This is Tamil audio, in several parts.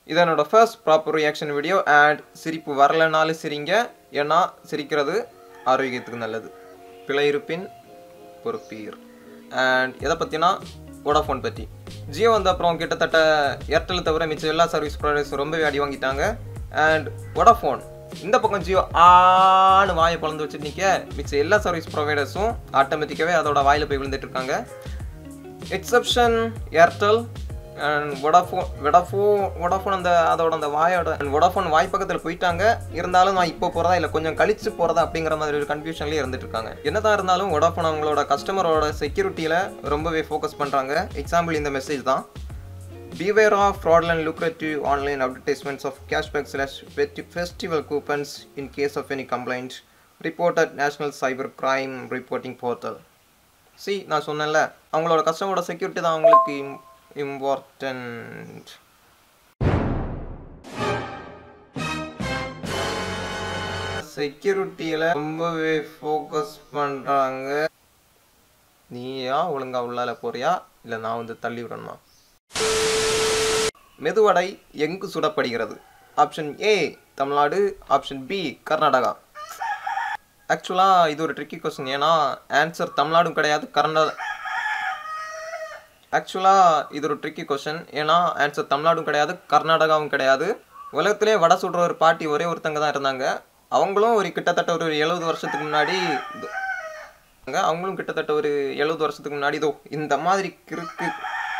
இது என்னோட first proper reaction video and சிரிப்பு வரலைனாலும் சிரிங்க ஏன்னா சிரிக்கிறது ஆரோக்கியத்துக்கு நல்லது பிழை இருப்பின் பொறுப்பீர் அண்ட் எதை பற்றினா வோடாஃபோன் பற்றி ஜியோ வந்த அப்புறம் கிட்டத்தட்ட ஏர்டெல் தவிர மிச்சம் எல்லா சர்வீஸ் ப்ரொவைடர்ஸும் ரொம்பவே அடி வாங்கிட்டாங்க அண்ட் வோடாஃபோன் இந்த பக்கம் ஜியோ ஆன்னு வாயை பழந்து வச்சுட்டு நிற்க மிச்சம் எல்லா சர்வீஸ் ப்ரொவைடர்ஸும் ஆட்டோமேட்டிக்காகவே அதோட வாயில் போய் விழுந்துட்டு இருக்காங்க exception Airtel and Vodafone Vodafone Vodafone அந்த அதோட அந்த வாயோட வொடாஃபோன் வாய் பக்கத்தில் போயிட்டாங்க இருந்தாலும் நான் இப்போ போகிறதா இல்லை கொஞ்சம் கழிச்சு போகிறதா அப்படிங்கிற மாதிரி ஒரு கன்ஃபியூஷன்லேயே இருந்துட்டு இருக்காங்க என்னதான் இருந்தாலும் வொடாஃபோன் அவங்களோட கஸ்டமரோட செக்யூரிட்டியில் ரொம்பவே ஃபோக்கஸ் பண்ணுறாங்க எக்ஸாம்பிள் இந்த மெசேஜ் தான் Beware of fraudulent lucrative online advertisements of cashback slash festi- festival coupons in case of any complaint. Report at National Cyber Crime Reporting Portal. சி நான் சொன்னேன்ல அவங்களோட கஸ்டமரோட செக்யூரிட்டி தான் அவங்களுக்கு இம்பார்ட்டன்ட் செக்யூரிட்டியில் ரொம்பவே ஃபோக்கஸ் பண்ணுறாங்க நீயா ஒழுங்கா உள்ளால போறியா இல்லை நான் வந்து தள்ளி விடணுமா மெதுவடை எங்கு சுடப்படுகிறது option A Tamil Nadu option B Karnataka ஆக்சுவலாக இது ஒரு ட்ரிக்கி கொஸ்டின் ஏன்னா ஆன்சர் தமிழ்நாடும் கிடையாது கர்நாடகா ஆக்சுவலாக இது ஒரு ட்ரிக்கி கொஸ்டின் ஏன்னா ஆன்சர் தமிழ்நாடும் கிடையாது கர்நாடகாவும் கிடையாது உலகத்திலே வடை சுடுற ஒரு பாட்டி ஒரே ஒருத்தங்க தான் இருந்தாங்க அவங்களும் ஒரு கிட்டத்தட்ட ஒரு எழுபது வருஷத்துக்கு முன்னாடி இது- அவங்களும் கிட்டத்தட்ட ஒரு எழுபது வருஷத்துக்கு முன்னாடி இதோ இந்த மாதிரி கிறுக்கு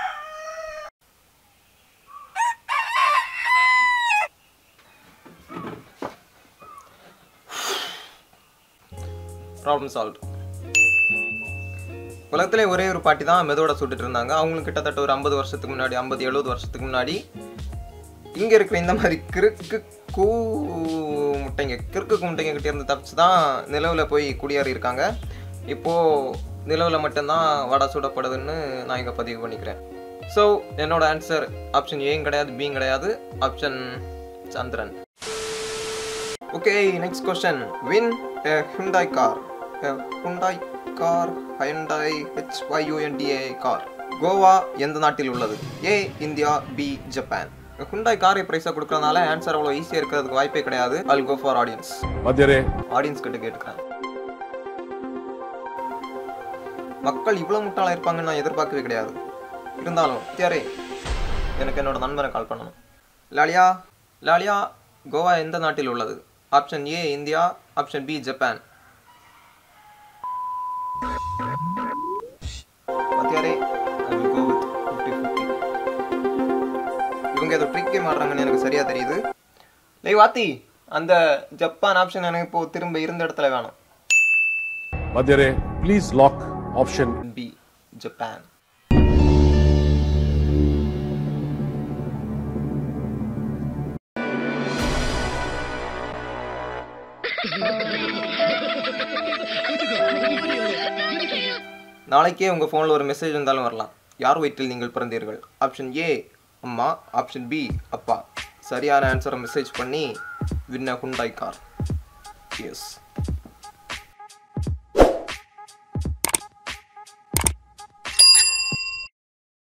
ப்ராப்ளம் சால்வ் உலகத்திலே ஒரே ஒரு பாட்டி தான் மெதுவோட சுட்டுட்டு இருந்தாங்க அவங்களும் கிட்டத்தட்ட ஒரு ஐம்பது வருஷத்துக்கு முன்னாடி ஐம்பது எழுபது வருஷத்துக்கு முன்னாடி இங்கே இருக்கிற இந்த மாதிரி கிறுக்கு கூ முட்டைங்க கிறுக்கு முட்டைங்க கிட்ட இருந்து தப்பிச்சு தான் நிலவில் போய் குடியேறி இருக்காங்க இப்போது நிலவில் மட்டும்தான் வடை சுடப்படுதுன்னு நான் இங்கே பதிவு பண்ணிக்கிறேன் ஸோ என்னோட ஆன்சர் ஆப்ஷன் ஏயும் கிடையாது பியும் கிடையாது option Chandran okay next question win a Hyundai car a Hyundai car Hyundai HYUNDA car Goa எந்த நாட்டில் உள்ளது A India B Japan Hyundai காரை ப்ரைஸாக கொடுக்கறதுனால ஆன்சர் அவ்வளோ ஈஸியாக இருக்கிறதுக்கு வாய்ப்பே கிடையாது அல் கோ ஃபார் ஆடியன்ஸ் மத்தியரே ஆடியன்ஸ் கிட்ட கேட்டுக்கிறேன் மக்கள் இவ்வளோ முட்டாளாக இருப்பாங்கன்னு நான் எதிர்பார்க்கவே கிடையாது இருந்தாலும் தியாரே எனக்கு என்னோட நண்பரை கால் பண்ணணும் லாலியா லாலியா கோவா எந்த நாட்டில் உள்ளது option A India option B Japan வாத்தியாரே I will go with 50-50. இவங்க ஏதோ ட்ரிக்கே மாடுறாங்கன்னு எனக்கு சரியா தெரியுது லேய் வாத்தி அந்த ஜப்பான் ஆப்ஷன் எனக்கு இப்போ திரும்ப இருந்த இடத்துல வேணும் மத்தியரே please lock option B Japan நாளைக்கே உங்கள் ஃபோனில் ஒரு மெசேஜ் வந்தாலும் வரலாம் யார் வயிற்றில் நீங்கள் பிறந்தீர்கள் ஆப்ஷன் ஏ அம்மா ஆப்ஷன் பி அப்பா சரியான ஆன்சரை மெசேஜ் பண்ணி வின்ன ஹுண்டாய் கார் எஸ்